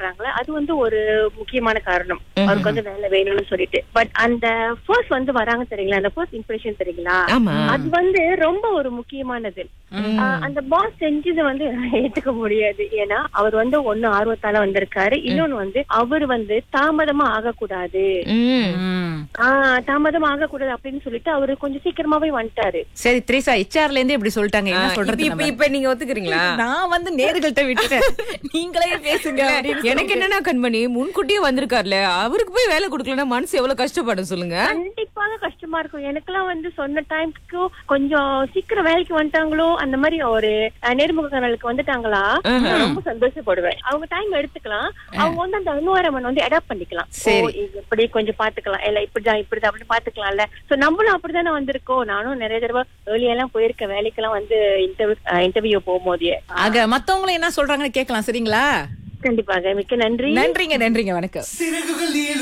சொல்றாங்களே அது வந்து ஒரு முக்கியமான காரணம் அவருக்கு வந்து வேலை வேணும்னு சொல்லிட்டு பட் அந்த ஃபர்ஸ்ட் வந்து வராங்க தெரியுங்களா அந்த ஃபர்ஸ்ட் இம்ப்ரெஷன் தெரியுங்களா ஆமா அது வந்து ரொம்ப ஒரு முக்கியமானது ஆஹ் அந்த பாஸ் செஞ்சது வந்து ஏத்துக்க முடியாது ஏன்னா அவர் வந்து ஒண்ணு ஆர்வத்தால வந்திருக்காரு இன்னொன்னு வந்து அவர் வந்து தாமதமா ஆகக்கூடாது ம். ம். ஆஹ் தாமதம் ஆகக்கூடாது அப்படின்னு சொல்லிட்டு அவரு கொஞ்சம் சீக்கிரமாவே வந்துட்டாரு சரி த்ரீசா ஹெச்ஆர்ல இருந்து இப்படி சொல்லிட்டாங்க ஆ, என்ன இப்ப- சொல்றது இப்ப இப்ப நீங்க ஒத்துக்கிறீங்களா நான் வந்து நேர்கள்ட்ட விட்டுட்டேன் நீங்களே பேசுங்க அப்படின்னு எனக்கு என்னன்னா கண்மணி முன்கூட்டியே வந்திருக்காருல அவருக்கு போய் வேலை கொடுக்கலன்னா மனசு எவ்வளவு கஷ்டப்படும் சொல்லுங்க கண்டிப்பாக கஷ்டமா இருக்கும் எனக்கெல்லாம் வந்து சொன்ன டைம்க்கு கொஞ்சம் சீக்கிரம் வேலைக்கு வந்துட்டாங்களோ அந்த மாதிரி ஒரு அஹ், நேர்முக கனலுக்கு வந்துட்டாங்களா நான் ரொம்ப சந்தோஷப்படுவேன் அவங்க டைம் எடுத்துக்கலாம் அவங்க வந்து அந்த என்வாயரன்மெண்ட் வந்து அடாப்ட் பண்ணிக்கலாம் சரி. ஓ, இது இப்படி கொஞ்சம் பாத்துக்கலாம் இல்ல இப்படிதான் இப்படிதான் அப்படின்னு பாத்துக்கலாம்ல சோ நம்மளும் அப்படிதானே வந்திருக்கோம் நானும் நிறைய தடவை ஏர்லியெல்லாம் போயிருக்கேன் வேலைக்கெல்லாம் வந்து இன்டர்வியூ இன்டர்வியூ போகும்போதே ஆக மத்தவங்களும் என்ன சொல்றாங்கன்னு கேட்கலாம் சரிங்களா கண்டிப்பாக மிக்க நன்றி நன்றிங்க நன்றிங்க வணக்கம் சிறகுகள் ஏழு